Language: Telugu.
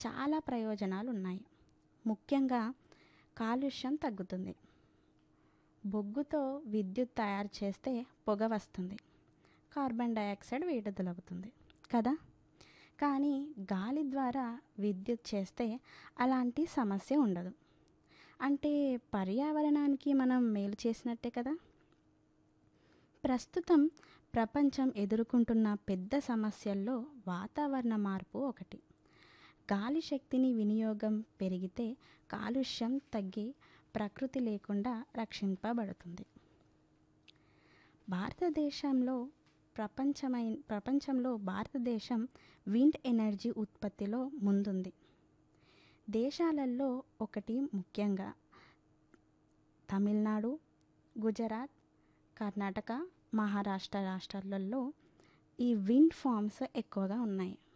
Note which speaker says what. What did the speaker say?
Speaker 1: చాలా ప్రయోజనాలు ఉన్నాయి ముఖ్యంగా కాలుష్యం తగ్గుతుంది బొగ్గుతో విద్యుత్ తయారు చేస్తే పొగ వస్తుంది కార్బన్ డయాక్సైడ్ విడుదలవుతుంది కదా కానీ గాలి ద్వారా విద్యుత్ చేస్తే అలాంటి సమస్య ఉండదు అంటే పర్యావరణానికి మనం మేలు చేసినట్టే కదా ప్రస్తుతం ప్రపంచం ఎదుర్కొంటున్న పెద్ద సమస్యల్లో వాతావరణ మార్పు ఒకటి గాలి శక్తిని వినియోగం పెరిగితే కాలుష్యం తగ్గి ప్రకృతి లేకుండా రక్షింపబడుతుంది భారతదేశంలో ప్రపంచమై ప్రపంచంలో భారతదేశం విండ్ ఎనర్జీ ఉత్పత్తిలో ముందుంది దేశాలలో ఒకటి ముఖ్యంగా తమిళనాడు గుజరాత్ కర్ణాటక మహారాష్ట్ర రాష్ట్రాలలో ఈ విండ్ ఫార్మ్స్ ఎక్కువగా ఉన్నాయి